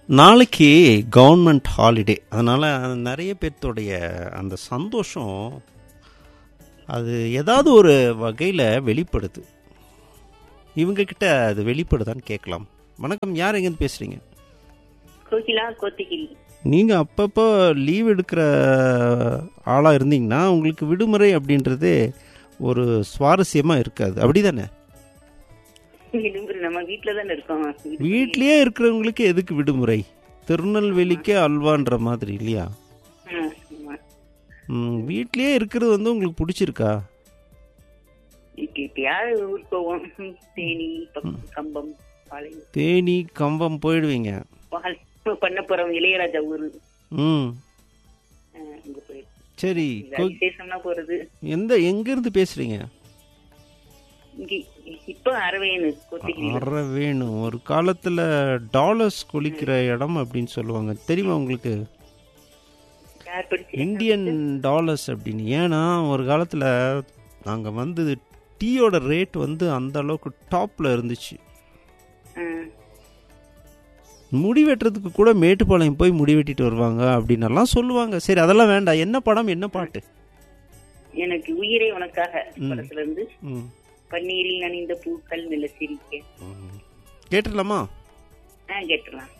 நாளைக்கு government holiday அதனால் நிறைய பேர்த்தோடைய அந்த சந்தோஷம் அது ஏதாவது ஒரு வகையில் வெளிப்படுது இவங்க கிட்ட அது வெளிப்படுதான்னு கேட்கலாம் வணக்கம் யார் எங்கேருந்து பேசுகிறீங்க கோகிலா கோத்தகிரி நீங்கள் அப்பப்போ லீவ் எடுக்கிற ஆளாக இருந்தீங்கன்னா உங்களுக்கு விடுமுறை அப்படின்றது ஒரு சுவாரஸ்யமாக இருக்காது அப்படி தானே விடுமுறை நம்ம வீட்ல தானே இருக்கோம் வீட்லேயே இருக்கிறவங்களுக்கு எதுக்கு விடுமுறை திருநெல்வேலிக்கே அல்வான்ற மாதிரி இல்லையா ஆ, ஆமா. ம், வீட்லயே இருக்கிறது வந்து உங்களுக்கு பிடிச்சிருக்கா இப்ப எப்பயாவது ஊருக்கு போவோம் தேனி பக்கம், கம்பம் பாளையம் தேனி கம்பம் போயிடுவீங்க பால் பண்ண போறோம் இளையராஜா ஊரு ம் ஆ, அங்க போயிரு சரி கொ- விசேஷம்னா போறது எந்த எங்கேருந்து பேசுகிறீங்க இங்க இப்ப அரவேணு கோத்தகிரி அற வேணும் ஒரு காலத்தில் டாலர்ஸ் கொளிக்கிற இடம் அப்படின்னு சொல்லுவாங்க தெரியுமா உங்களுக்கு யார் படிச்சு இந்தியன் டாலர்ஸ் அப்படின்னு ஏன்னா ஒரு காலத்தில் நாங்கள் வந்து டீயோட ரேட் வந்து அந்த அளவுக்கு டாப்பில் இருந்துச்சு ஆ, முடி வெட்டுறதுக்கு கூட மேட்டுப்பாளையம் போய் முடி வெட்டிட்டு வருவாங்க அப்படின்னு எல்லாம் சொல்லுவாங்க சரி அதெல்லாம் வேண்டாம் என்ன படம் என்ன பாட்டு எனக்கு உயிரே உனக்காக படத்துல இருந்து ம் பன்னீரில் நனைந்த பூக்கள் மெல்ல சிரிக்க கேட்டுடலாமா ஆ கேட்டுலாம்